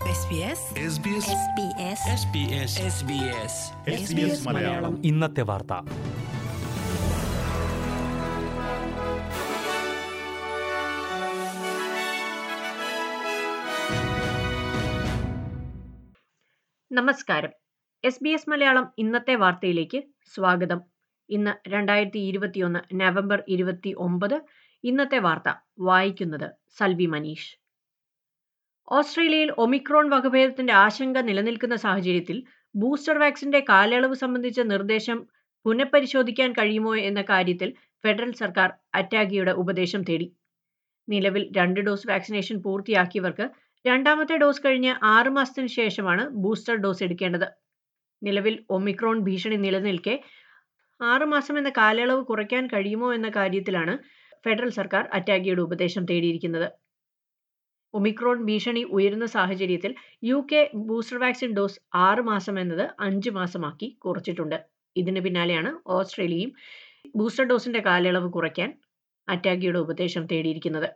SBS SBS SBS Malayalam ഇന്നത്തെ വാർത്ത നമസ്കാരം എസ് ബി എസ് മലയാളം ഇന്നത്തെ വാർത്തയിലേക്ക് സ്വാഗതം ഇന്ന് രണ്ടായിരത്തി ഇരുപത്തിയൊന്ന് നവംബർ ഇരുപത്തി ഒമ്പത് ഇന്നത്തെ വാർത്ത വായിക്കുന്നത് സൽവി മനീഷ് ഓസ്ട്രേലിയയിൽ ഒമിക്രോൺ വകഭേദത്തിന്റെ ആശങ്ക നിലനിൽക്കുന്ന സാഹചര്യത്തിൽ ബൂസ്റ്റർ വാക്സിന്റെ കാലയളവ് സംബന്ധിച്ച നിർദ്ദേശം പുനഃപരിശോധിക്കാൻ കഴിയുമോ എന്ന കാര്യത്തിൽ ഫെഡറൽ സർക്കാർ അറ്റാഗിയുടെ ഉപദേശം തേടി നിലവിൽ രണ്ട് ഡോസ് വാക്സിനേഷൻ പൂർത്തിയാക്കിയവർക്ക് രണ്ടാമത്തെ ഡോസ് കഴിഞ്ഞ് ആറ് മാസത്തിന് ശേഷമാണ് ബൂസ്റ്റർ ഡോസ് എടുക്കേണ്ടത് നിലവിൽ ഒമിക്രോൺ ഭീഷണി നിലനിൽക്കെ ആറ് മാസം എന്ന കാലയളവ് കുറയ്ക്കാൻ കഴിയുമോ എന്ന കാര്യത്തിലാണ് ഫെഡറൽ സർക്കാർ അറ്റാഗിയുടെ ഉപദേശം തേടിയിരിക്കുന്നത് ഒമിക്രോൺ ഭീഷണി ഉയരുന്ന സാഹചര്യത്തിൽ U K booster vaccine dose ആറ് മാസം എന്നത് അഞ്ച് മാസമാക്കി കുറച്ചിട്ടുണ്ട് ഇതിന് പിന്നാലെയാണ് ഓസ്ട്രേലിയയും ബൂസ്റ്റർ ഡോസിന്റെ കാലയളവ് കുറയ്ക്കാൻ അറ്റാഗിയുടെ ഉപദേശം തേടിയിരിക്കുന്നത്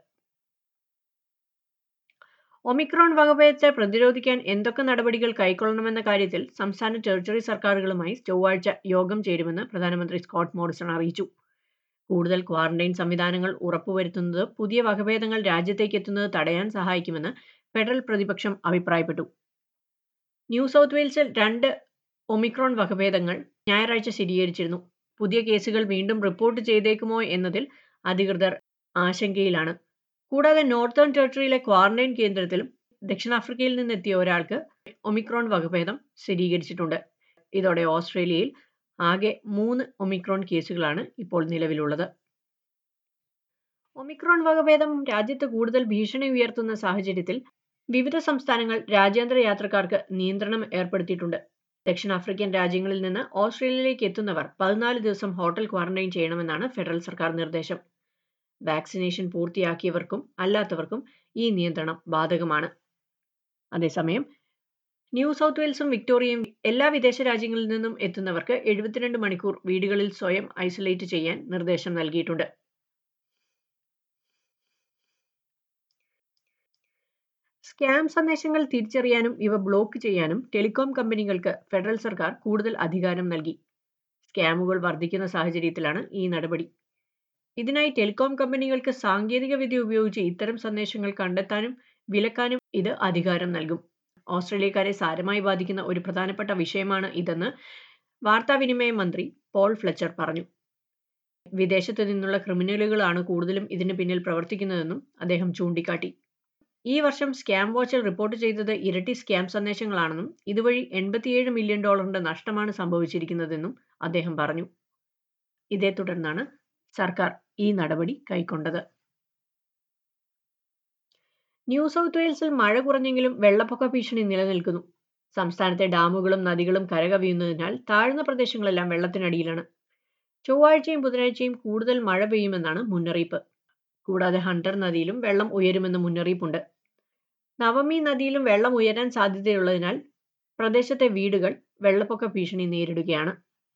ഒമിക്രോൺ വകഭേദത്തെ പ്രതിരോധിക്കാൻ എന്തൊക്കെ നടപടികൾ കൈക്കൊള്ളണമെന്ന കാര്യത്തിൽ സംസ്ഥാന ടെറിട്ടറി സർക്കാരുകളുമായി ചൊവ്വാഴ്ച യോഗം ചേരുമെന്ന് പ്രധാനമന്ത്രി സ്കോട്ട് മോറിസൺ അറിയിച്ചു കൂടുതൽ ക്വാറന്റൈൻ സംവിധാനങ്ങൾ ഉറപ്പുവരുത്തുന്നത് പുതിയ വകഭേദങ്ങൾ രാജ്യത്തേക്ക് എത്തുന്നത് തടയാൻ സഹായിക്കുമെന്ന് ഫെഡറൽ പ്രതിപക്ഷം അഭിപ്രായപ്പെട്ടു ന്യൂ സൗത്ത് വെയിൽസിൽ രണ്ട് ഒമിക്രോൺ വകഭേദങ്ങൾ ഞായറാഴ്ച സ്ഥിരീകരിച്ചിരുന്നു പുതിയ കേസുകൾ വീണ്ടും റിപ്പോർട്ട് ചെയ്തേക്കുമോ എന്നതിൽ അധികൃതർ ആശങ്കയിലാണ് കൂടാതെ നോർത്തേൺ ടെറിട്ടറിയിലെ ക്വാറന്റൈൻ കേന്ദ്രത്തിലും ദക്ഷിണാഫ്രിക്കയിൽ നിന്നെത്തിയ ഒരാൾക്ക് ഒമിക്രോൺ വകഭേദം സ്ഥിരീകരിച്ചിട്ടുണ്ട് ഇതോടെ ഓസ്ട്രേലിയയിൽ ആകെ മൂന്ന് ഒമിക്രോൺ കേസുകളാണ് ഇപ്പോൾ നിലവിലുള്ളത് ഒമിക്രോൺ വകഭേദം രാജ്യത്ത് കൂടുതൽ ഭീഷണി ഉയർത്തുന്ന സാഹചര്യത്തിൽ വിവിധ സംസ്ഥാനങ്ങൾ രാജ്യാന്തര യാത്രക്കാർക്ക് നിയന്ത്രണം ഏർപ്പെടുത്തിയിട്ടുണ്ട് ദക്ഷിണാഫ്രിക്കൻ രാജ്യങ്ങളിൽ നിന്ന് ഓസ്ട്രേലിയയിലേക്ക് എത്തുന്നവർ പതിനാല് ദിവസം ഹോട്ടൽ ക്വാറന്റൈൻ ചെയ്യണമെന്നാണ് ഫെഡറൽ സർക്കാർ നിർദ്ദേശം വാക്സിനേഷൻ പൂർത്തിയാക്കിയവർക്കും അല്ലാത്തവർക്കും ഈ നിയന്ത്രണം ബാധകമാണ് അതേസമയം ന്യൂ സൗത്ത് വെയിൽസും വിക്ടോറിയയും എല്ലാ വിദേശ രാജ്യങ്ങളിൽ നിന്നും എത്തുന്നവർക്ക് എഴുപത്തിരണ്ട് മണിക്കൂർ വീടുകളിൽ സ്വയം ഐസൊലേറ്റ് ചെയ്യാൻ നിർദ്ദേശം നൽകിയിട്ടുണ്ട് സ്കാം സന്ദേശങ്ങൾ തിരിച്ചറിയാനും ഇവ ബ്ലോക്ക് ചെയ്യാനും ടെലികോം കമ്പനികൾക്ക് ഫെഡറൽ സർക്കാർ കൂടുതൽ അധികാരം നൽകി സ്കാമുകൾ വർദ്ധിക്കുന്ന സാഹചര്യത്തിലാണ് ഈ നടപടി ഇതിനായി ടെലികോം കമ്പനികൾക്ക് സാങ്കേതിക വിദ്യ ഉപയോഗിച്ച് ഇത്തരം സന്ദേശങ്ങൾ കണ്ടെത്താനും വിലക്കാനും ഇത് അധികാരം നൽകും ഓസ്ട്രേലിയക്കാരെ സാരമായി ബാധിക്കുന്ന ഒരു പ്രധാനപ്പെട്ട വിഷയമാണ് ഇതെന്ന് വാർത്താവിനിമയ മന്ത്രി പോൾ ഫ്ലെച്ചർ പറഞ്ഞു വിദേശത്ത് നിന്നുള്ള ക്രിമിനലുകളാണ് കൂടുതലും ഇതിന് പിന്നിൽ പ്രവർത്തിക്കുന്നതെന്നും അദ്ദേഹം ചൂണ്ടിക്കാട്ടി ഈ വർഷം സ്കാം വാച്ചിൽ റിപ്പോർട്ട് ചെയ്തത് ഇരട്ടി സ്കാം സന്ദേശങ്ങളാണെന്നും ഇതുവഴി എൺപത്തിയേഴ് മില്യൺ ഡോളറിന്റെ നഷ്ടമാണ് സംഭവിച്ചിരിക്കുന്നതെന്നും അദ്ദേഹം പറഞ്ഞു ഇതേ തുടർന്നാണ് സർക്കാർ ഈ നടപടി കൈക്കൊണ്ടത് ന്യൂ സൗത്ത് വെയിൽസിൽ മഴ കുറഞ്ഞെങ്കിലും വെള്ളപ്പൊക്ക ഭീഷണി നിലനിൽക്കുന്നു സംസ്ഥാനത്തെ ഡാമുകളും നദികളും കരകവിയുന്നതിനാൽ താഴ്ന്ന പ്രദേശങ്ങളെല്ലാം വെള്ളത്തിനടിയിലാണ് ചൊവ്വാഴ്ചയും ബുധനാഴ്ചയും കൂടുതൽ മഴ പെയ്യുമെന്നാണ് മുന്നറിയിപ്പ് കൂടാതെ ഹണ്ടർ നദിയിലും വെള്ളം ഉയരുമെന്ന് മുന്നറിയിപ്പുണ്ട് നവമി നദിയിലും വെള്ളം ഉയരാൻ സാധ്യതയുള്ളതിനാൽ പ്രദേശത്തെ വീടുകൾ വെള്ളപ്പൊക്ക ഭീഷണി നേരിടുകയാണ്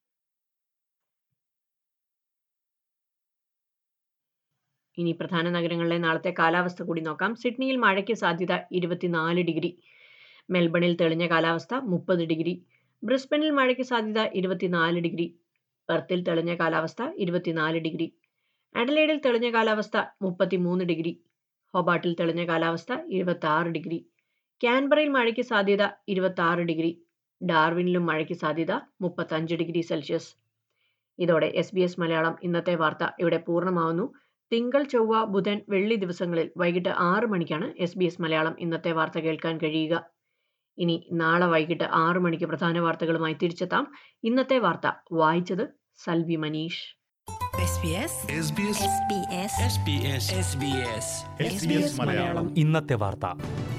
ഇനി പ്രധാന നഗരങ്ങളിലെ നാളത്തെ കാലാവസ്ഥ കൂടി നോക്കാം സിഡ്നിയിൽ മഴയ്ക്ക് സാധ്യത ഇരുപത്തിനാല് ഡിഗ്രി മെൽബണിൽ തെളിഞ്ഞ കാലാവസ്ഥ മുപ്പത് ഡിഗ്രി ബ്രിസ്ബനിൽ മഴയ്ക്ക് സാധ്യത ഇരുപത്തിനാല് ഡിഗ്രി പെർത്തിൽ തെളിഞ്ഞ കാലാവസ്ഥ ഇരുപത്തിനാല് ഡിഗ്രി അഡലേഡിൽ തെളിഞ്ഞ കാലാവസ്ഥ മുപ്പത്തിമൂന്ന് ഡിഗ്രി ഹൊബാട്ടിൽ തെളിഞ്ഞ കാലാവസ്ഥ ഇരുപത്തി ആറ് ഡിഗ്രി ക്യാൻബറയിൽ മഴയ്ക്ക് സാധ്യത ഇരുപത്തി ആറ് ഡിഗ്രി ഡാർവിനിലും മഴയ്ക്ക് സാധ്യത മുപ്പത്തഞ്ച് ഡിഗ്രി സെൽഷ്യസ് ഇതോടെ എസ് ബി എസ് മലയാളം ഇന്നത്തെ വാർത്ത ഇവിടെ പൂർണ്ണമാവുന്നു തിങ്കൾ ചൊവ്വ ബുധൻ വെള്ളി ദിവസങ്ങളിൽ വൈകിട്ട് ആറ് മണിക്കാണ് എസ് ബി എസ് മലയാളം ഇന്നത്തെ വാർത്ത കേൾക്കാൻ കഴിയുക ഇനി നാളെ വൈകിട്ട് ആറ് മണിക്ക് പ്രധാന വാർത്തകളുമായി തിരിച്ചെത്താം ഇന്നത്തെ വാർത്ത വായിച്ചത് Salvi Manish SBS SBS SBS SBS Malayalam ഇന്നത്തെ വാർത്ത